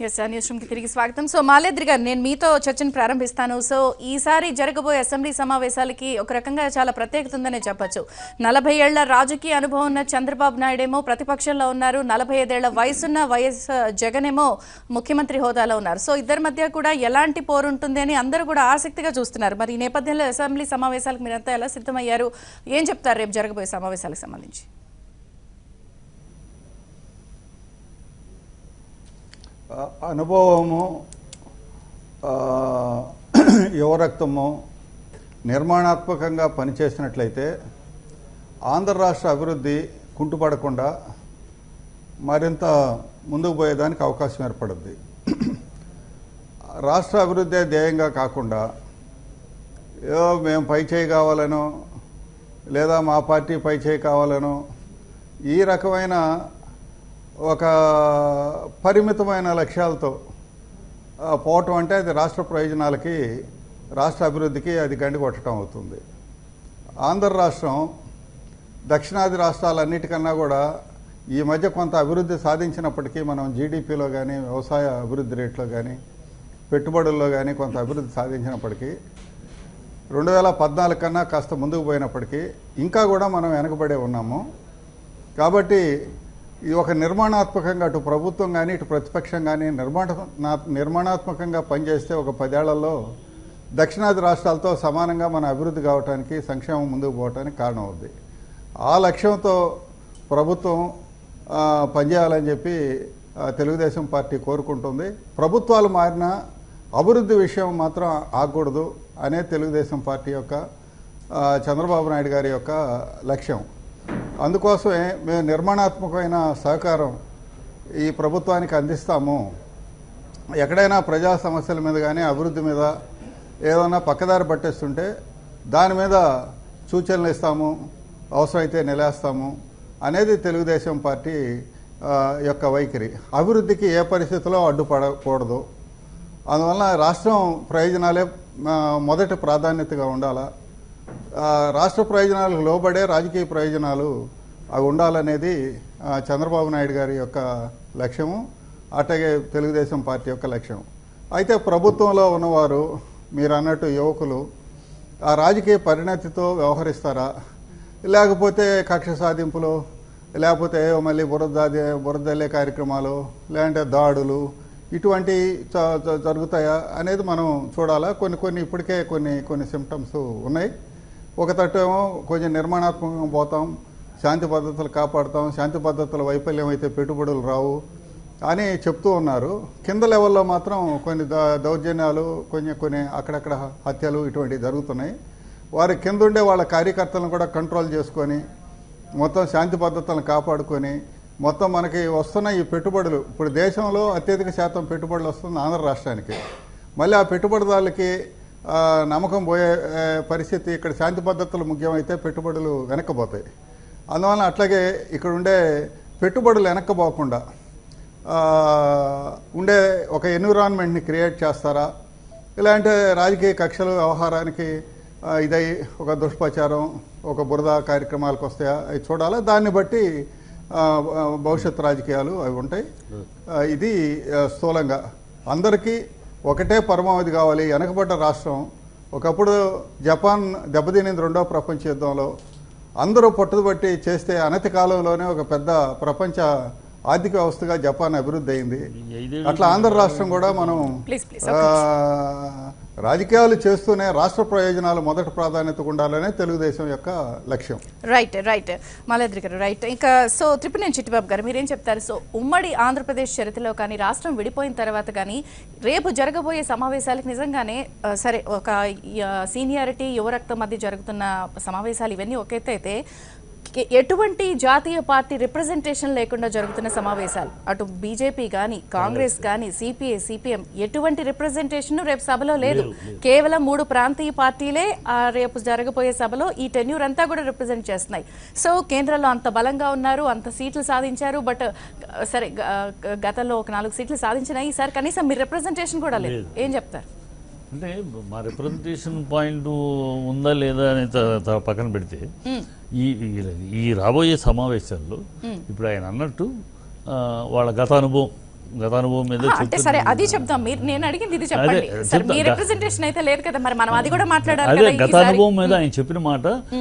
Yes news రూమ్కి తిరిగి స్వాగతం సో మాలేద్రి గారు నేను మీతో చర్చను ప్రారంభిస్తాను సో ఈసారి జరగబోయే అసెంబ్లీ సమావేశాలకి ఒక రకంగా చాలా ప్రత్యేకత ఉందనే చెప్పొచ్చు నలభై ఏళ్ల రాజకీయ అనుభవం ఉన్న చంద్రబాబు నాయుడేమో ప్రతిపక్షంలో ఉన్నారు నలభై ఐదేళ్ల వయసున్న వైఎస్ జగన్ ఏమో ముఖ్యమంత్రి హోదాలో ఉన్నారు సో ఇద్దరి మధ్య కూడా ఎలాంటి పోరు ఉంటుంది అని అందరూ కూడా ఆసక్తిగా చూస్తున్నారు మరి ఈ నేపథ్యంలో అసెంబ్లీ సమావేశాలకు మీరంతా ఎలా సిద్ధమయ్యారు ఏం చెప్తారు రేపు జరగబోయే సమావేశాలకు సంబంధించి ఆ, అనుభవము ఆ, యువరక్తము నిర్మాణాత్మకంగా పనిచేసినట్లయితే ఆంధ్ర రాష్ట్ర అభివృద్ధి కుంటుపడకుండా మరింత ముందుకు పోయేదానికి అవకాశం ఏర్పడుద్ది రాష్ట్ర అభివృద్ధి ధ్యేయంగా కాకుండా ఏదో మేము పై చేయి కావాలనో లేదా మా పార్టీ పై చేయి కావాలనో ఈ రకమైన ఒక పరిమితమైన లక్ష్యాలతో ఆ, పోవటం అంటే అది రాష్ట్ర ప్రయోజనాలకి రాష్ట్ర అభివృద్ధికి అది గండి కొట్టడం అవుతుంది ఆంధ్ర రాష్ట్రం దక్షిణాది రాష్ట్రాలన్నిటికన్నా కూడా ఈ మధ్య కొంత అభివృద్ధి సాధించినప్పటికీ మనం జీడిపిలో కానీ వ్యవసాయ అభివృద్ధి రేట్లో కానీ పెట్టుబడుల్లో కానీ కొంత అభివృద్ధి సాధించినప్పటికీ రెండు వేల పద్నాలుగు కన్నా కాస్త ముందుకు పోయినప్పటికీ ఇంకా కూడా మనం వెనకబడే ఉన్నాము కాబట్టి ఇది ఒక నిర్మాణాత్మకంగా అటు ప్రభుత్వం కానీ ఇటు ప్రతిపక్షం కానీ నిర్మాణ నిర్మాణాత్మకంగా పనిచేస్తే ఒక పదేళ్లలో దక్షిణాది రాష్ట్రాలతో సమానంగా మన అభివృద్ధి కావడానికి సంక్షేమం ముందుకు పోవడానికి కారణం అవుద్ది ఆ లక్ష్యంతో ప్రభుత్వం ఆ, పనిచేయాలని చెప్పి ఆ, తెలుగుదేశం పార్టీ కోరుకుంటుంది ప్రభుత్వాలు మారినా అభివృద్ధి విషయం మాత్రం ఆగకూడదు అనే తెలుగుదేశం పార్టీ యొక్క ఆ, చంద్రబాబు నాయుడు గారి యొక్క లక్ష్యం అందుకోసమే మేము నిర్మాణాత్మకమైన సహకారం ఈ ప్రభుత్వానికి అందిస్తాము ఎక్కడైనా ప్రజా సమస్యల మీద కానీ అభివృద్ధి మీద ఏదైనా పక్కదారి పట్టేస్తుంటే దాని మీద సూచనలు ఇస్తాము అవసరమైతే నిలేస్తాము అనేది తెలుగుదేశం పార్టీ ఆ, యొక్క వైఖరి అభివృద్ధికి ఏ పరిస్థితిలో అడ్డుపడకూడదు అందువలన రాష్ట్రం ప్రయోజనాలే ఆ, మొదటి ప్రాధాన్యతగా ఉండాలా ఆ, రాష్ట్ర ప్రయోజనాలకు లోబడే రాజకీయ ప్రయోజనాలు అవి ఉండాలనేది ఆ, చంద్రబాబు నాయుడు గారి యొక్క లక్ష్యము అట్లాగే తెలుగుదేశం పార్టీ యొక్క లక్ష్యం అయితే ప్రభుత్వంలో ఉన్నవారు మీరు అన్నట్టు యువకులు ఆ రాజకీయ పరిణతితో వ్యవహరిస్తారా లేకపోతే కక్ష సాధింపులు లేకపోతే ఏవో మళ్ళీ బురద బురదల్లే కార్యక్రమాలు లేదంటే దాడులు ఇటువంటి జ- జ- జరుగుతాయా అనేది మనం చూడాలా కొన్ని కొన్ని ఇప్పటికే కొన్ని కొన్ని సిమ్టమ్స్ ఉన్నాయి ఒక తట్టు ఏమో కొంచెం నిర్మాణాత్మకంగా పోతాం శాంతి పద్ధతులు కాపాడుతాం శాంతి పద్ధతుల వైఫల్యం అయితే పెట్టుబడులు రావు అని చెప్తూ ఉన్నారు కింద లెవెల్లో మాత్రం కొన్ని ద- దౌర్జన్యాలు కొన్ని కొన్ని అక్కడక్కడ హత్యలు ఇటువంటివి జరుగుతున్నాయి వారి కింద ఉండే వాళ్ళ కార్యకర్తలను కూడా కంట్రోల్ చేసుకొని మొత్తం శాంతి పద్ధతులను కాపాడుకొని మొత్తం మనకి వస్తున్న ఈ పెట్టుబడులు ఇప్పుడు దేశంలో అత్యధిక శాతం పెట్టుబడులు వస్తుంది ఆంధ్ర రాష్ట్రానికి మళ్ళీ ఆ పెట్టుబడిదారులకి ఆ, నమ్మకం పోయే ఆ, పరిస్థితి ఇక్కడ శాంతి పద్ధతులు ముఖ్యమైతే పెట్టుబడులు వెనక్కిపోతాయి అందువలన అట్లాగే ఇక్కడ ఉండే పెట్టుబడులు వెనక్కిపోకుండా ఆ, ఉండే ఒక ఎన్విరాన్మెంట్ని క్రియేట్ చేస్తారా ఇలాంటి రాజకీయ కక్షలు వ్యవహారానికి ఆ, ఇదై ఒక దుష్ప్రచారం ఒక బురద కార్యక్రమాలకు వస్తాయా అవి చూడాలా దాన్ని బట్టి ఆ, ఆ, భవిష్యత్ రాజకీయాలు అవి ఉంటాయి ఆ, ఇది ఆ, స్థూలంగా అందరికీ ఒకటే పరమావధి కావాలి వెనకబడ్డ రాష్ట్రం ఒకప్పుడు జపాన్ దెబ్బతినింది రెండో ప్రపంచ యుద్ధంలో అందరూ పట్టుబట్టి చేస్తే అనతి కాలంలోనే ఒక పెద్ద ప్రపంచ ఆర్థిక వ్యవస్థగా జపాన్ అభివృద్ధి అయింది ఐదేళ్ళు అట్లా ఆంధ్ర రాష్ట్రం కూడా మనం ప్లీజ్ ప్లీజ్ ఆ, రాజకీయాలు చేస్తూనే రాష్ట్ర ప్రయోజనాలు మొదటి ప్రాధాన్యత ఉండాలనే తెలుగుదేశం యొక్క లక్ష్యం రైట్ రైట్ మాలాద్రి గారు రైట్ ఇంకా సో త్రిపుణేని చిట్టిబాబు గారు మీరేం చెప్తారు సో ఉమ్మడి ఆంధ్రప్రదేశ్ చరిత్రలో కానీ రాష్ట్రం విడిపోయిన తర్వాత కానీ రేపు జరగబోయే సమావేశాలకు నిజంగానే ఆ, సరే ఒక సీనియారిటీ యువరక్తం మధ్య జరుగుతున్న సమావేశాలు ఇవన్నీ ఒక ఎత్తు అయితే ఎ- ఎటువంటి జాతీయ పార్టీ రిప్రజెంటేషన్ లేకుండా జరుగుతున్న సమావేశాలు అటు బీజేపీ కానీ కాంగ్రెస్ కానీ సిపిఐ సిపిఎం ఎటువంటి రిప్రజెంటేషన్ రేపు సభలో లేదు కేవలం మూడు ప్రాంతీయ పార్టీలే ఆ రేపు జరగబోయే సభలో ఈ టెన్యూర్ అంతా కూడా రిప్రజెంట్ చేస్తున్నాయి సో కేంద్రంలో అంత బలంగా ఉన్నారు అంత సీట్లు సాధించారు బట్ సరే గ- గ- గతంలో ఒక నాలుగు సీట్లు సాధించినాయి ఈసారి కనీసం మీ రిప్రజెంటేషన్ కూడా లేదు ఏం చెప్తారు అంటే మా రిప్రజెంటేషన్ పాయింట్ ఉందా లేదా అని త- త- పక్కన పెడితే ఈ ఈ- ఈ రాబోయే సమావేశాల్లో ఇప్పుడు ఆయన అన్నట్టు ఆ, వాళ్ళ గత అనుభవం గత అనుభవం మీద ఆ, అంటే చెప్తున్నా. సరే అది చెప్దాం మీరు నేను అడిగింది ఇది చెప్పండి అదే, సరే చెప్తా. మీ రిప్రజెంటేషన్ అయితే లేదు కదా మరి మనం అది కూడా మాట్లాడాలి అదే కదా గత ఈసారి. అనుభవం మీద ఆయన చెప్పిన మాట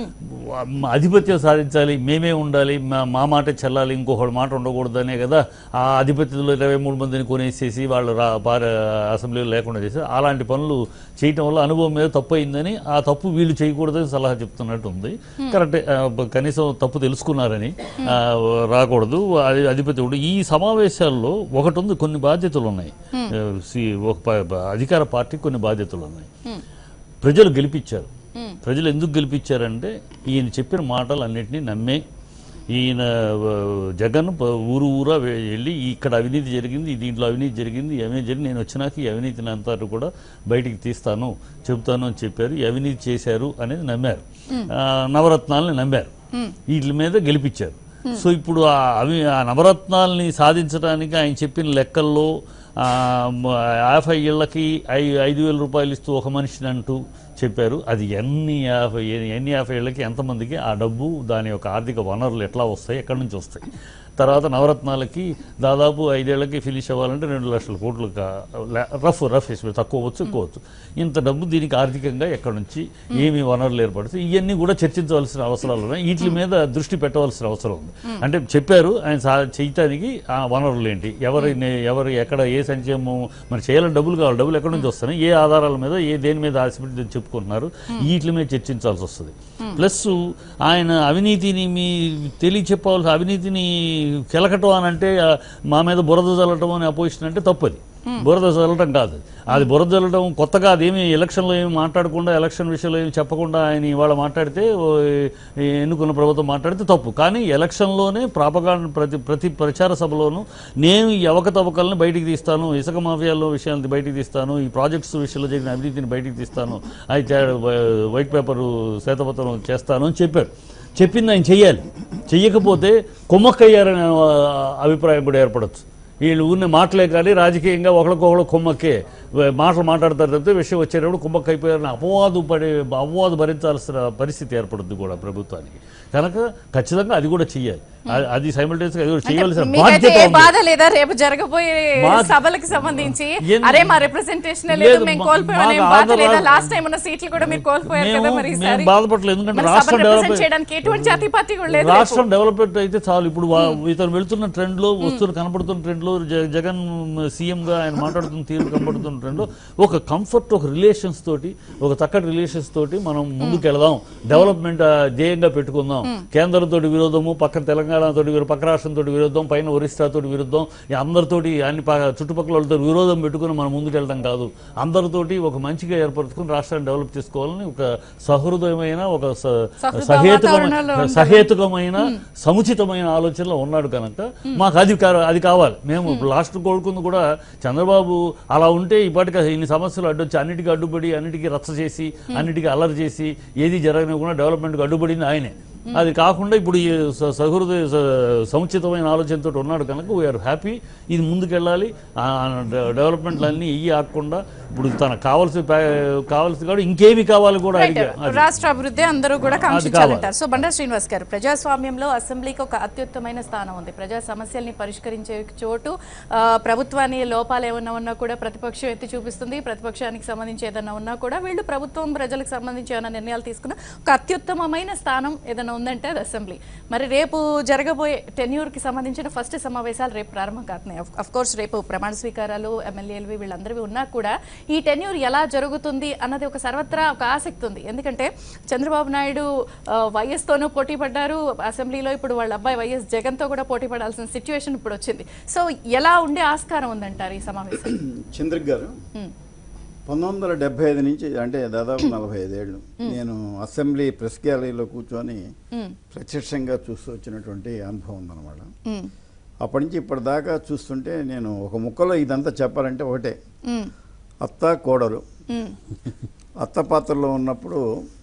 మ- ఆధిపత్యం సాధించాలి మేమే ఉండాలి మా- మా మాట చెల్లాలి ఇంకొకటి మాట ఉండకూడదనే కదా ఆ ఆధిపత్యంలో ఇరవై మూడు మందిని కొనేసేసి వాళ్ళు రా పార అసెంబ్లీలో లేకుండా చేసి అలాంటి పనులు చేయటం వల్ల అనుభవం మీద తప్పు అయిందని ఆ తప్పు వీళ్ళు చేయకూడదని సలహా చెప్తున్నట్టు ఉంది కరెక్టే ఆ, బ- కనీసం తప్పు తెలుసుకున్నారని ఆ, రాకూడదు అది అధిపతి కూడా ఈ సమావేశాల్లో ఒకటి ఉంది కొన్ని బాధ్యతలు ఉన్నాయి ఆ, సి- ఒక ప- ప- అధికార పార్టీ కొన్ని బాధ్యతలు ఉన్నాయి ప్రజలు గెలిపించారు ప్రజలు ఎందుకు గెలిపించారంటే ఈయన చెప్పిన మాటలు అన్నిటినీ నమ్మే ఈయన ఆ, జగన్ ప- ఊరు ఊరా వె- వెళ్ళి ఇక్కడ అవినీతి జరిగింది దీంట్లో అవినీతి జరిగింది ఈ అవినీతి జరిగింది నేను వచ్చినాక ఈ అవినీతిని అంతా కూడా బయటికి తీస్తాను చెబుతాను అని చెప్పారు ఈ అవినీతి చేశారు అనేది నమ్మారు ఆ, నవరత్నాలని నమ్మారు వీటి మీద గెలిపించారు సో ఇప్పుడు ఆ అవి ఆ నవరత్నాల్ని సాధించడానికి ఆయన చెప్పిన లెక్కల్లో ఆ, మ- యాభై ఏళ్ళకి ఐ ఐదు వేల రూపాయలు ఇస్తూ ఒక మనిషిని అంటూ చెప్పారు అది ఎన్ని యాభై ఎన్ని యాభై ఏళ్ళకి ఎంతమందికి ఆ డబ్బు దాని యొక్క ఆర్థిక వనరులు ఎట్లా వస్తాయి ఎక్కడి నుంచి వస్తాయి తర్వాత నవరత్నాలకి దాదాపు ఐదేళ్లకి ఫినిష్ అవ్వాలంటే రెండు లక్షల కోట్లు కా- ల- రఫ్ రఫ్ ఎస్టిమేట్ తక్కువ వచ్చు ఎక్కువ వచ్చు ఇంత డబ్బు దీనికి ఆర్థికంగా ఎక్కడి నుంచి ఏమి వనరులు ఏర్పడుతాయి ఇవన్నీ కూడా చర్చించవలసిన అవసరాలు ఉన్నాయి వీటి మీద దృష్టి పెట్టవలసిన అవసరం ఉంది అంటే చెప్పారు ఆయన సా చేయటానికి ఆ వనరులు ఏంటి ఎవరి ఎవరు ఎక్కడ ఏ సంక్షేమం మరి చేయాలని డబ్బులు కావాలి డబ్బులు ఎక్కడి నుంచి వస్తున్నాయి ఏ ఆధారాల మీద ఏ దేని మీద ఆశపెట్టి చెప్పుకుంటున్నారు వీటి మీద చర్చించాల్సి వస్తుంది ప్లస్ ఆయన అవినీతిని మీ తెలియ చెప్పవలసిన అవినీతిని కెలకటం అని అంటే ఆ, మా మీద బురద చల్లటం అని అపోజిషన్ అంటే తప్పది బురద చల్లటం కాదు అది బురద చల్లటం కొత్తగా అదేమి ఎలక్షన్లో ఏమి మాట్లాడకుండా ఎలక్షన్ విషయంలో ఏమి చెప్పకుండా ఆయన ఇవాళ మాట్లాడితే ఓ, ఈ ఎన్నుకున్న ప్రభుత్వం మాట్లాడితే తప్పు కానీ ఎలక్షన్లోనే ప్రాపగాండ ప్రతి ప్రతి ప్రచార సభలోనూ నేను ఈ అవకతవకల్ని బయటికి తీస్తాను ఇసుక మాఫియాలో విషయాలను బయటికి తీస్తాను ఈ ప్రాజెక్ట్స్ విషయంలో జరిగిన అవినీతిని బయటికి తీస్తాను అయితే వైట్ పేపర్ శ్వేతపత్రం చేస్తాను అని చెప్పాడు చెప్పింది ఆయన చెయ్యాలి చెయ్యకపోతే కుమ్మక్కయ్యారనే ఆ, అభిప్రాయం కూడా ఏర్పడచ్చు వీళ్ళు ఊరిని మాటలే కానీ రాజకీయంగా ఒకరికొకరు కుమ్మక్కే వే- మాటలు మాట్లాడతారు తప్పితే విషయం వచ్చేటప్పుడు కుమ్మక్క అయిపోయారని అపవాదు పడే అపవాదు భరించాల్సిన పరిస్థితి ఏర్పడుతుంది కూడా ప్రభుత్వానికి కనుక ఖచ్చితంగా అది కూడా చెయ్యాలి అది- అది సైమల్టేనియస్గా అది కూడా చేయవలసిన మీకైతే బాధ్యత ఏ ఉంది. బాధ లేదా రేపు జరగబోయే మా- సభలకు సంబంధించి ఎన్- అరే మా రిప్రజెంటేషన్ లేదు లేదు, మేము మా- కోల్పోయామనే మాకు బాధ ఆంధ్ర లేదా రాష్ట్ర- లాస్ట్ టైం ఉన్న సీట్లు కూడా మీరు కోల్పోయారు కదా మేము- మరి మేము ఈసారి బాధపడలేదు ఎందుకంటే మరి రాష్ట్రం సభను represent డెవలప్ చేయడానికి ఎటువంటి జాతీయ పార్టీ కూడా లేదు రేపు. రాష్ట్రం డెవలప్మెంట్ అయితే చాలు ఇప్పుడు వా- ఇతను వెళ్తున్న ట్రెండ్ లో వస్తున్న కనపడుతున్న ట్రెండ్ లో జ- జగన్ సీఎం గా ఆయన మాట్లాడుతున్న తీరు కనపడుతున్న ట్రెండ్ లో ఒక కంఫర్ట్ ఒక రిలేషన్స్ తోటి ఒక చక్కటి రిలేషన్స్ తోటి మనం ముందుకు వెళదాం డెవలప్మెంట్ ఆ, ధ్యేయంగా పెట్టుకుందాం కేంద్రంతో విరోధము పక్కన తెలంగాణతో విరో- పక్క రాష్ట్రంతో విరోధం పైన ఒరిస్సాతో విరుద్ధం ఈ అందరితోటి అన్ని ప- చుట్టుపక్కల వాళ్ళతో విరోధం పెట్టుకుని మనం ముందుకు వెళ్ళడం కాదు అందరితోటి ఒక మంచిగా ఏర్పరచుకుని రాష్ట్రాన్ని డెవలప్ చేసుకోవాలని ఒక సహృదయమైన ఒక స- సహృద సహేతుకమైన వాతావరణంలో ఉండాలి. సహేతుకమైన సముచితమైన ఆలోచనలో ఉన్నాడు కనుక మాకు అది కా- అది కావాలి మేము లాస్ట్ కోరుకుంది కూడా చంద్రబాబు అలా ఉంటే ఇప్పటికి ఇన్ని సమస్యలు అడ్డొచ్చి అన్నిటికీ అడ్డుపడి అన్నిటికీ రచ్చ చేసి అన్నిటికీ అల్లరి చేసి ఏది జరగనివ్వకుండా డెవలప్మెంట్కి అడ్డుపడింది ఆయనే అది కాకుండా ఇప్పుడు ఈ స- సహృదయ స- సముచితమైన ఆలోచనతో ఉన్నాడు కనుక వీఆర్ హ్యాపీ ఇది ముందుకెళ్ళాలి ఆ డెవలప్మెంట్లు అన్నీ ఇవి ఆకుండా ఇప్పుడు తనకు కావాల్సి కావాల్సి కూడా ఇంకేమి కావాలి కూడా Right. అడిగా అది. రాష్ట్ర అభివృద్ధి అందరూ కూడా అది కాంక్షించాలంటారు సో బండా శ్రీనివాస్ గారు ప్రజాస్వామ్యంలో అసెంబ్లీకి ఒక అత్యుత్తమైన స్థానం ఉంది ప్రజా సమస్యల్ని పరిష్కరించే చోటు ఆ, ప్రభుత్వాన్ని లోపాలు ఏమన్నా ఉన్నా కూడా ప్రతిపక్షం ఎత్తి చూపిస్తుంది ప్రతిపక్షానికి సంబంధించి ఏదైనా ఉన్నా కూడా వీళ్ళు ప్రభుత్వం ప్రజలకు సంబంధించి ఏమైనా నిర్ణయాలు తీసుకున్న ఒక అత్యుత్తమమైన స్థానం ఏదైనా ఉందంటే అది అసెంబ్లీ మరి రేపు జరగబోయే టెన్యూర్ కి సంబంధించిన ఫస్ట్ సమావేశాలు రేపు ప్రారంభం కాతున్నాయి అఫ్ కోర్స్ రేపు ప్రమాణ స్వీకారాలు ఎమ్మెల్యేలు వీళ్ళందరివి ఉన్నా కూడా ఈ టెన్యూర్ ఎలా జరుగుతుంది అన్నది ఒక సర్వత్రా ఒక ఆసక్తి ఉంది ఎందుకంటే చంద్రబాబు నాయుడు ఆ, వైఎస్ తోనూ పోటీ పడ్డారు అసెంబ్లీలో ఇప్పుడు వాళ్ళ అబ్బాయి వైఎస్ జగన్ తో కూడా పోటీ పడాల్సిన సిచ్యువేషన్ ఇప్పుడు వచ్చింది సో ఎలా ఉండే ఆస్కారం ఉందంటారు ఈ సమావేశం చంద్రిక్ గారు పంతొమ్మిది వందల డెబ్బై ఐదు నుంచి అంటే దాదాపు నలభై ఐదేళ్ళు నేను అసెంబ్లీ ప్రెస్ గ్యాలరీలో కూర్చొని ప్రత్యక్షంగా చూస్తూ వచ్చినటువంటి అనుభవం ఉందన్నమాట ఉమ్, అప్పటి నుంచి ఇప్పటిదాకా చూస్తుంటే నేను ఒక ముక్కలో ఇదంతా చెప్పాలంటే ఒకటే ఉమ్, అత్త కోడలు ఉమ్, అత్త పాత్రలో ఉన్నప్పుడు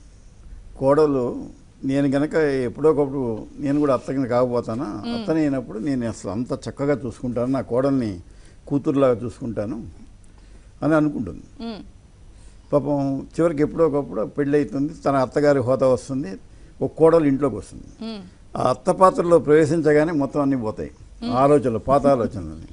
కోడలు నేను గనక ఎప్పుడోకప్పుడు నేను కూడా అత్త కింద కాకపోతానా అత్తని అయినప్పుడు నేను అసలు అంత చక్కగా చూసుకుంటాను నా కోడల్ని కూతురులాగా చూసుకుంటాను అని అనుకుంటుంది ఉమ్, పాపం చివరికి ఎప్పుడోకప్పుడు పెళ్ళి అవుతుంది తన అత్తగారి హోదా వస్తుంది ఒక కోడలు ఇంట్లోకి వస్తుంది ఉమ్, ఆ అత్త పాత్రలో ప్రవేశించగానే మొత్తం అన్నీ పోతాయి ఆలోచనలు పాత ఆలోచనలు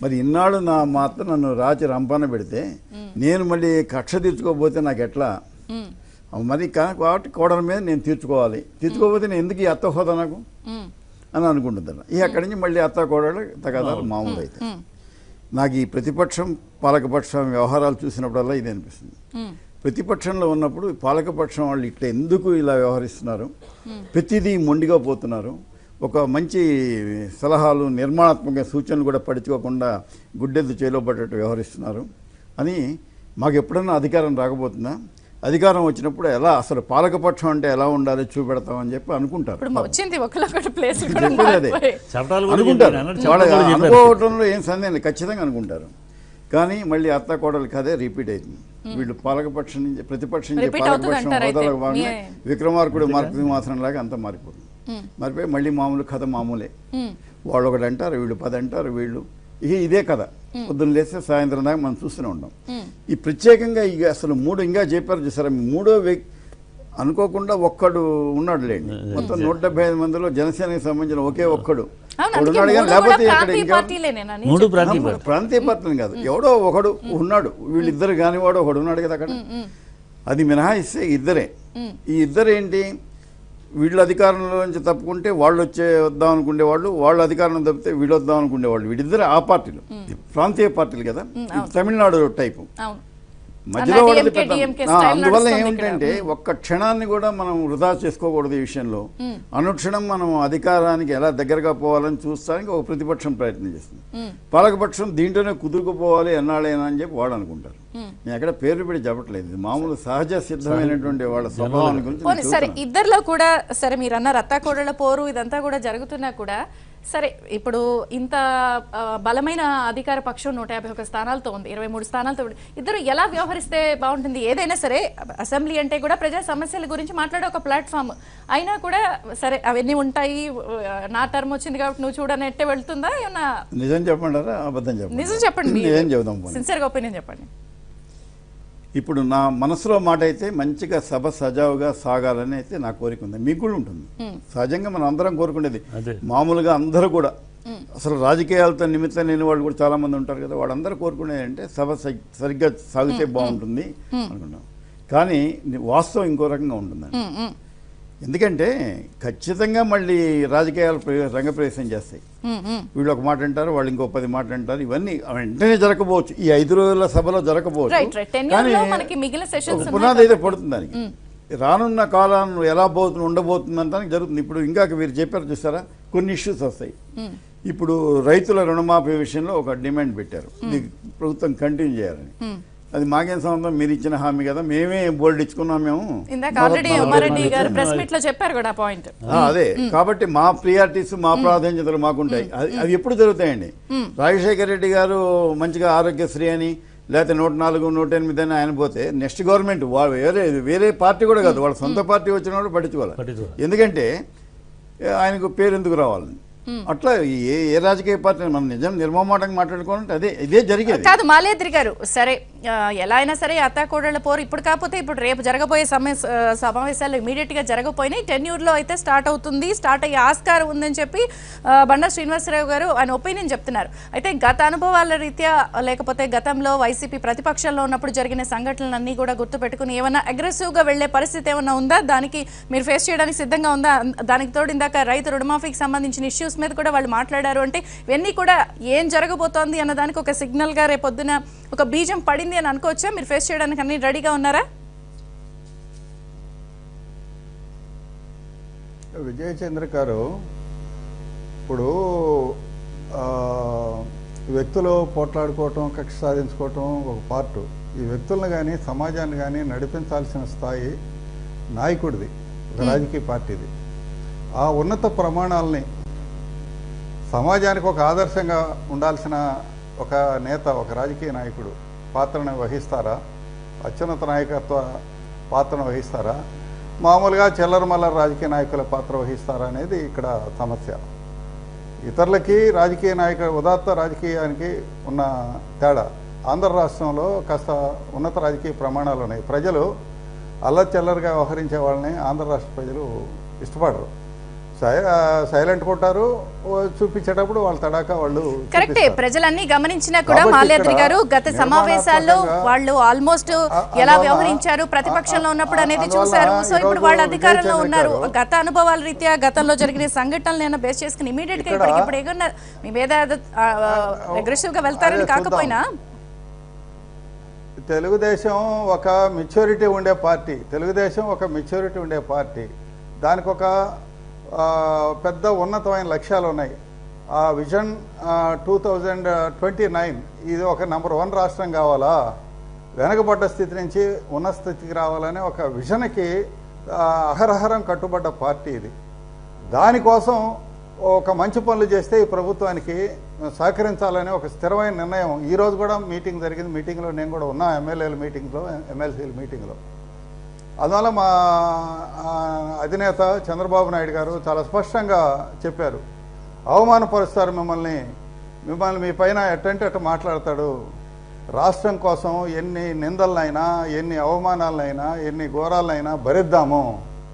మరి ఇన్నాళ్ళు నా మా అత్త నన్ను రాచి రంపాన పెడితే నేను మళ్ళీ కక్ష తీర్చుకోకపోతే నాకు ఎట్లా ఉమ్, మరి కా- కాబట్టి కోడల మీద నేను తీర్చుకోవాలి తీర్చుకోకపోతే నేను ఎందుకు ఈ అత్త హోదా నాకు ఉమ్, అని అనుకుంటుందన్న ఇక అక్కడి నుంచి మళ్ళీ అత్త కోడలు తగాదాలు మామూలు అయితే ఉమ్, నాకు ఈ ప్రతిపక్షం పాలకపక్షం వ్యవహారాలు చూసినప్పుడల్లా ఇది అనిపిస్తుంది ఉమ్, ప్రతిపక్షంలో ఉన్నప్పుడు పాలకపక్షం వాళ్ళు ఇట్లా ఎందుకు ఇలా వ్యవహరిస్తున్నారు ప్రతిదీ మొండిగా పోతున్నారు ఒక మంచి సలహాలు నిర్మాణాత్మక సూచనలు కూడా పడుచుకోకుండా గుడ్డెద్దు చేలో పడ్డట్టు వ్యవహరిస్తున్నారు అని మాకు ఎప్పుడన్నా అధికారం రాకపోతుందా అధికారం వచ్చినప్పుడు ఎలా అసలు పాలకపక్షం అంటే ఎలా ఉండాలో చూపెడతామని చెప్పి అనుకుంటారు ఇప్పుడు వచ్చింది ఒకళ్ళొకటి ప్లేస్ కూడా చెప్పేది అదే. మారిపోయాయి. చట్టాలు కూడా అనుకుంటారు చెప్పారు అన్నట్టు వాళ్ళ చట్టాలు కూడా చెప్పారు. అనుకోవటంలో ఏం సందేహం లేదు ఖచ్చితంగా అనుకుంటారు కానీ మళ్ళీ అత్త కోడలకి అదే రిపీట్ అవుతుంది వీళ్ళు పాలకపక్షం నుంచి ప్రతిపక్షం నుంచి Repeat పాలకపక్షం అవుతుందంటారు అయితే. హోదాలకు బాగానే మీ- విక్రమార్కుడు మార్పు మాత్రం లాగా అంతా మారిపోతుంది ఉమ్, మారిపోయి మళ్ళీ మామూలు కథ మామూలే ఉమ్, వాళ్ళు ఒకటి అంటారు వీళ్ళు పది అంటారు వీళ్ళు ఇక ఇదే కథ పొద్దున్న లేస్తే సాయంత్రం దాకా మనం చూస్తూనే ఉంటాం ఉమ్. ఈ ప్రత్యేకంగా ఇక అసలు మూడు ఇంకా చెప్పారు చూసారా మూడో వ్యక్తి అనుకోకుండా ఒక్కడు ఉన్నాడు లేండి మొత్తం నూట డెబ్బై ఐదు మందిలో జనసేనకి సంబంధించిన ఒకే ఒక్కడు అవును ఒకడు అందుకే ఉన్నాడు కానీ మూడు లేకపోతే కూడా ఇక్కడ ప్రాంతీయ ఇంకా పార్టీలేనేనని మూడు చెప్పి- ప్రాంతీయ ఆ, ప్రాంతీయ పార్టీలు కాదు ఎవడో ఒకడు ఉన్నాడు వీళ్ళిద్దరు కానివాడు ఒకడు ఉన్నాడు కదా అక్కడ ఉమ్, అది మినహాయిస్తే ఇద్దరే ఉమ్, ఈ ఇద్దరు ఏంటి వీళ్ళు అధికారంలో నుంచి తప్పుకుంటే వాళ్ళు వచ్చే వద్దాం అనుకునే వాళ్ళు వాళ్ళు అధికారంలో తప్పితే వీళ్ళు వద్దాం అనుకునే వాళ్ళు వీళ్ళిద్దరు ఆ పార్టీలు ఈ ప్రాంతీయ పార్టీలు కదా ఇది తమిళనాడు టైపు అవును మధ్యలో అన్న వాళ్ళది DMK, పెద్ద DMK ఆ, style అందువల్ల నడుస్తుంది ఏమిటంటే ఒక్క క్షణాన్ని కూడా మనం వృధా చేసుకోకూడదు ఈ విషయంలో అనుక్షణం మనం అధికారానికి ఎలా దగ్గరగా పోవాలని చూస్తానికి ఒక ప్రతిపక్షం ప్రయత్నం చేస్తుంది ఉమ్, పాలకపక్షం దీంట్లోనే కుదురుకుపోవాలి ఎన్నాళ్ళైనా అని చెప్పి వాడు అనుకుంటారు నేను ఎక్కడ పేరు పెట్టి చెప్పట్లేదు ఇది మామూలు సహజ సిద్ధమైనటువంటి వాళ్ళ స్వభావాన్ని గురించి పోనీ నేను సరే చెబుతున్నాను. ఇద్దరిలో కూడా సరే మీరు అన్న రత్తాకోడల పోరు ఇదంతా కూడా జరుగుతున్నా కూడా సరే ఇప్పుడు ఇంత ఆ, బలమైన అధికార పక్షం నూట యాభై ఒక స్థానాలతో ఉంది ఇరవై మూడు స్థానాలతో ఉంది ఇద్దరు ఎలా వ్యవహరిస్తే బాగుంటుంది ఏదైనా సరే అసెంబ్లీ అంటే కూడా ప్రజా సమస్యల గురించి మాట్లాడే ఒక ప్లాట్ఫామ్ అయినా కూడా సరే అవన్నీ ఉంటాయి ఆ, నా టర్మ్ వచ్చింది కాబట్టి నువ్వు చూడనట్టే వెళ్తుందా ఏమన్నా నిజం చెప్పంటారా అబద్ధం చెప్పండి నిజం చెప్పండి నిజం చెబుదాం పోనీ. సిన్సియర్గా ఒపీనియన్ చెప్పండి ఇప్పుడు నా మనసులో మాట అయితే మంచిగా సభ సజావుగా సాగాలని అయితే నా కోరిక ఉంది మీకు కూడా ఉంటుంది సహజంగా మనం అందరం కోరుకునేది అదే. మామూలుగా అందరూ కూడా అసలు రాజకీయాలతో నిమిత్తం లేని వాళ్ళు కూడా చాలా మంది ఉంటారు కదా వాళ్ళందరూ కోరుకునేది అంటే సభ స- సరిగ్గా సాగితే బాగుంటుంది అనుకున్నాం కానీ ని- వాస్తవం ఇంకో రకంగా ఉంటుందండి ఉమ్, ఉమ్, ఎందుకంటే ఖచ్చితంగా మళ్ళీ రాజకీయాలు ప్ర- రంగప్రవేశం చేస్తాయి ఉమ్, ఉమ్. వీళ్ళు ఒక మాట అంటారు వాళ్ళు ఇంకో పది మాట అంటారు ఇవన్నీ వెంటనే జరగకపోవచ్చు ఈ ఐదు రోజుల సభలో రైట్ జరగకపోవచ్చు రైట్ టెన్ కానీ లో మనకి మిగిలిన సెషన్స్ ఒక పునాది అయితే పడుతుంది దానికి రానున్న కాలాన్ని ఎలా పోతుంది ఉండబోతుంది అంటానికి జరుగుతుంది ఇప్పుడు ఇంకా మీరు చెప్పారు చూసారా కొన్ని ఇష్యూస్ వస్తాయి ఇప్పుడు రైతుల రుణమాఫీ విషయంలో ఒక డిమాండ్ పెట్టారు ఇది ప్రభుత్వం కంటిన్యూ చేయాలని అది మాకేం సంబంధం మీరు ఇచ్చిన హామీ కదా మేమే బోర్డు ఇచ్చుకున్నాం మేము ఇందాక ఆల్రెడీ ఉమారెడ్డి గారు ప్రెస్ మీట్ లో చెప్పారు కూడా పాయింట్ ఆ, అదే కాబట్టి మా ప్రియారిటీస్ మా ప్రాధాన్యతలు మాకుంటాయి అది- అవి ఎప్పుడు జరుగుతాయండి రాజశేఖర రెడ్డి గారు మంచిగా ఆరోగ్యశ్రీ అని లేకపోతే నూట నాలుగు నూట ఎనిమిది అని ఆయన పోతే నెక్స్ట్ గవర్నమెంట్ వా- వేరే వేరే పార్టీ కూడా కాదు వాళ్ళ సొంత పార్టీ వచ్చిన వాళ్ళు పట్టించుకోవాలి పట్టించుకోవాలి. ఎందుకంటే ఏ, ఆయనకు పేరు ఎందుకు రావాలని అట్లా ఏ ఏ రాజకీయ పార్టీ మనం నిజం నిర్మమాటంగా మాట్లాడుకోవాలంటే అదే ఇదే జరిగేది కాదు మాలేద్రి గారు సరే ఆ, ఎలా అయినా సరే అత్తాకోడళ్ళ పోరు ఇప్పుడు కాకపోతే ఇప్పుడు రేపు జరగబోయే సమయ ఆ, సమావేశాలు ఇమీడియట్ గా జరగపోయినాయి టెన్యూర్ లో అయితే స్టార్ట్ అవుతుంది స్టార్ట్ అయ్యే ఆస్కారం ఉందని చెప్పి ఆ, బండా శ్రీనివాసరావు గారు ఆయన ఒపీనియన్ చెప్తున్నారు అయితే గత అనుభవాల రీత్యా లేకపోతే గతంలో వైసీపీ ప్రతిపక్షంలో ఉన్నప్పుడు జరిగిన సంఘటనలన్నీ కూడా గుర్తుపెట్టుకుని ఏమన్నా అగ్రెసివ్ గా వెళ్లే పరిస్థితి ఏమన్నా ఉందా దానికి మీరు ఫేస్ చేయడానికి సిద్ధంగా ఉందా అన్- దానికి తోడు ఇందాక రైతు రుణమాఫీకి సంబంధించిన ఇష్యూస్ మీద కూడా వాళ్ళు మాట్లాడారు అంటే ఇవన్నీ కూడా ఏం జరగబోతోంది అన్న దానికి ఒక సిగ్నల్ గా రేపొద్దున ఒక బీజం పడింది అని అనుకోవచ్చా మీరు ఫేస్ చేయడానికి అన్ని రెడీగా ఉన్నారా విజయచంద్ర గారు ఇప్పుడు ఆ, వ్యక్తులు పోట్లాడుకోవటం కక్ష సాధించుకోవటం ఒక పార్టు ఈ వ్యక్తులను కానీ సమాజాన్ని కానీ నడిపించాల్సిన స్థాయి నాయకుడిది ఒక రాజకీయ పార్టీది ఆ ఉన్నత ప్రమాణాలని సమాజానికి ఒక ఆదర్శంగా ఉండాల్సిన ఒక నేత ఒక రాజకీయ నాయకుడు పాత్రను వహిస్తారా అత్యున్నత నాయకత్వ పాత్రను వహిస్తారా మామూలుగా చిల్లర మల్లర రాజకీయ నాయకుల పాత్ర వహిస్తారా అనేది ఇక్కడ సమస్య ఇతరులకి రాజకీయ నాయక ఉదాత్త రాజకీయానికి ఉన్న తేడా ఆంధ్ర రాష్ట్రంలో కాస్త ఉన్నత రాజకీయ ప్రమాణాలు ఉన్నాయి ప్రజలు అల్లచిల్లరగా వ్యవహరించే వాళ్ళని ఆంధ్ర రాష్ట్ర ప్రజలు ఇష్టపడరు సైలెంట్ ఉంటారు ఓ చూపించేటప్పుడు వాళ్ళ తడాక వాళ్ళు కరెక్టే చూపిస్తారు. ప్రజలన్నీ గమనించినా కూడా కాబట్టి మాల్యాద్రి ఇక్కడ గారు గత సమావేశాల్లో నిర్మాణాత్మకంగా వాళ్ళు ఆల్మోస్ట్ ఆ- ఎలా అందువల్ల- వ్యవహరించారు ప్రతిపక్షంలో ఆ- ఉన్నప్పుడు అనేది అందువల్ల చూశారు సో ఇప్పుడు ఈరోజు వాళ్ళు విజయ్ అధికారంలో చంద్ర ఉన్నారు గారు- గత అనుభవాల రీత్యా గతంలో జరిగిన సంఘటనలను బేస్ చేసుకుని ఇమీడియట్ గా ఇక్కడ- ఇప్పటికి ఇప్పుడు ఏమన్నా మీ మీద అగ్రెసివ్ గా వెళ్తారని అదే చూద్దాం. కాకపోయినా తెలుగుదేశం ఒక మెచ్యూరిటీ ఉండే పార్టీ తెలుగుదేశం ఒక మెచ్యూరిటీ ఉండే పార్టీ దానికి ఒక ఆ, పెద్ద ఉన్నతమైన లక్ష్యాలు ఉన్నాయి ఆ vision two thousand twenty nine ఇది ఒక నెంబర్ వన్ రాష్ట్రం కావాలా వెనకబడ్డ స్థితి నుంచి ఉన్నత స్థితికి రావాలనే ఒక విజన్కి ఆ, అహరహరం కట్టుబడ్డ పార్టీ ఇది దానికోసం ఒక మంచి పనులు చేస్తే ఈ ప్రభుత్వానికి సహకరించాలనే ఒక స్థిరమైన నిర్ణయం ఈ రోజు కూడా మీటింగ్ జరిగింది మీటింగ్లో నేను కూడా ఉన్నా ఎమ్మెల్యేల మీటింగ్లో ఎమ్మెల్సీల మీటింగ్లో అందువల్ల మా ఆ, అధినేత చంద్రబాబు నాయుడు గారు చాలా స్పష్టంగా చెప్పారు అవమానపరుస్తారు మిమ్మల్ని మిమ్మల్ని మీ పైన ఎట్టంటే అట్ట మాట్లాడతాడు రాష్ట్రం కోసం ఎన్ని నిందలనైనా ఎన్ని అవమానాలనైనా ఎన్ని ఘోరాలనైనా భరిద్దాము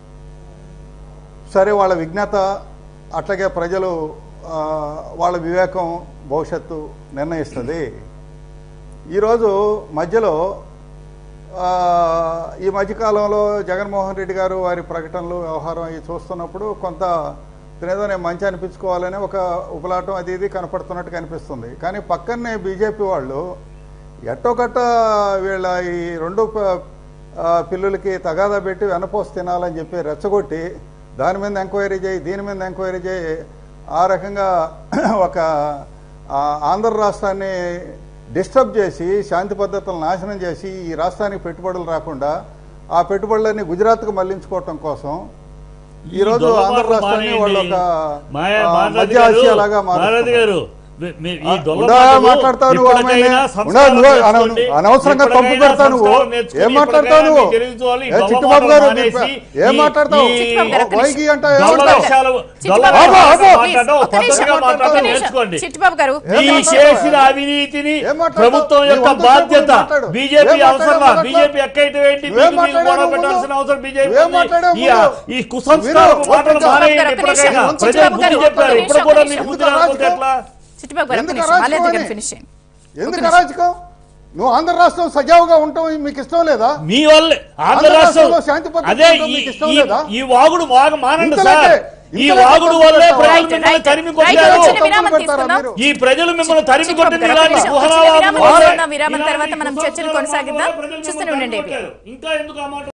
సరే వాళ్ళ విజ్ఞత అట్లాగే ప్రజలు ఆ, వాళ్ళ వివేకం భవిష్యత్తు నిర్ణయిస్తుంది ఈరోజు మధ్యలో ఆ, ఈ మధ్యకాలంలో జగన్మోహన్ రెడ్డి గారు వారి ప్రకటనలు వ్యవహారం అవి చూస్తున్నప్పుడు కొంత ఏదో నేను మంచి అనిపించుకోవాలని ఒక ఉపలాటం అది ఇది కనపడుతున్నట్టు కనిపిస్తుంది కానీ పక్కనే బీజేపీ వాళ్ళు ఎట్టోకట్ట వీళ్ళ ఈ రెండు ప- ఆ, పిల్లులకి తగాదా పెట్టి వెనపోసి తినాలని చెప్పి రెచ్చగొట్టి దాని మీద ఎంక్వైరీ చేయి దీని మీద ఎంక్వైరీ చేయి ఆ రకంగా ఒక ఆ, ఆంధ్ర రాష్ట్రాన్ని డిస్టర్బ్ చేసి శాంతి పద్ధతులను నాశనం చేసి ఈ రాష్ట్రానికి పెట్టుబడులు రాకుండా ఆ పెట్టుబడులన్నీ గుజరాత్కు మళ్లించుకోవటం కోసం ఈ రోజు దొంగ ఆంధ్ర మాటలు రాష్ట్రాన్ని మానేయండి. వాళ్ళు ఒక మాయా- ఆ, మాట్లాడి మధ్య గారు, ఆసియాలాగా మాట్లాడి మారుస్తున్నారు. గారు, మీ- మీ- ఈ దొంగ ఉండా మాటలు మాట్లాడతావు నువ్వు ఇప్పటికైనా ఆమెనే. సంస్కారం ఉండా నువ్వు అన- నేర్చుకోండి. అనవసరంగా తప్పు ఇప్పటికైనా పెడతావు నువ్వు. సంస్కారం నేర్చుకుని ఏం మాట్లాడతావు ఇప్పటికైనా నువ్వు? మీ తెలుగుతో వాళ్ళు ఈ ఏ దొంగ చిట్టుబాబు మాటలు గారు మానేసి ఏం ఈ- మాట్లాడతావు? ఈ చిట్టుబాబు గారు, ఒక్క వైగి నిమిషం. అంటే దొంగ ఏమంటావు? విషయాలు చిట్టుబాబు దొంగ గారు, ఆగు, విషయాలు ఆగు. మాట్లాడడం ఒక్క నిమిషం, పద్ధతిగా ఒక్క మాట్లాడడం నిమిషం. నేర్చుకోండి చిట్టుబాబు గారు ఏం ఈ మాట్లాడతావు? చేసిన అవినీతిని ఏం మాట్లాడతావు? ప్రభుత్వం నీ యొక్క వంద బాధ్యత సేపు మాట్లాడు. బీజేపీ ఏం అవసరం మాట్లాడావు బీజేపీ ఎక్కైతే ఏంటి నువ్వేం మీకు మీకు మాట్లాడావు గొడవ ముందు? పెట్టాల్సిన అవసరం బీజేపీ నువ్వేం ఉంది. మాట్లాడావు ఈ- ముందు? ఈ కుసంస్కార వీరు, మాటలు ఒక్క మానేయండి నిమిషం. ఇప్పటికైనా ఒక్క ప్రజలు నిమిషం. బుద్ధి చెప్పారు ఒక్క ఇప్పుడు నిమిషం. కూడా ఒక్క మీకు నిమిషం. బుద్ధి రాకపోతే ఎట్లా చిట్టుబాబు గారు ఒక్క ఎందుకు నిమిషం. మాల్యాద్రి గారు అరాచకమని? ఫినిష్ చేయండి ఎందుకు అరాచకం నువ్వు ఆంధ్ర రాష్ట్రం సజావుగా ఉంటాం మీకు ఇష్టం లేదా మీ వల్ల ఆంధ్ర ఆంధ్ర రాష్ట్రం రాష్ట్రంలో శాంతి భద్రతలు అదే ఉండడం ఈ- మీకు ఇష్టం ఈ- లేదా? ఈ వాగుడు మాగ మానండి ఇంతలోకే- సార్ ఈ ఇంతలోకే వాగుడు తప్పు వల్లే పెడతావా? ప్రజలు రైట్, మిమ్మల్ని రైట్. తరిమి రైట్, కొట్టారు వచ్చిన విరామం తప్పులు పెడతారా తీసుకుందాం. మీరు? ఈ ప్రజలు మిమ్మల్ని తరిమి చిట్టుబాబు కొట్టింది గారు, ఇలాంటి ఒక్క నిమిషం. గుహరావాదులు వచ్చిన విరామం వాళ్ళే. తీసుకుందాం. విరామం ఇలాంటి తర్వాత మనం చర్చను కుసంస్కారాల కొనసాగిద్దాం. వల్ల ప్రజలు చూస్తూనే మిమ్మల్ని ఉండండి తరిమి కొట్టారు. ఇంకా ఎందుకు ఆ మాట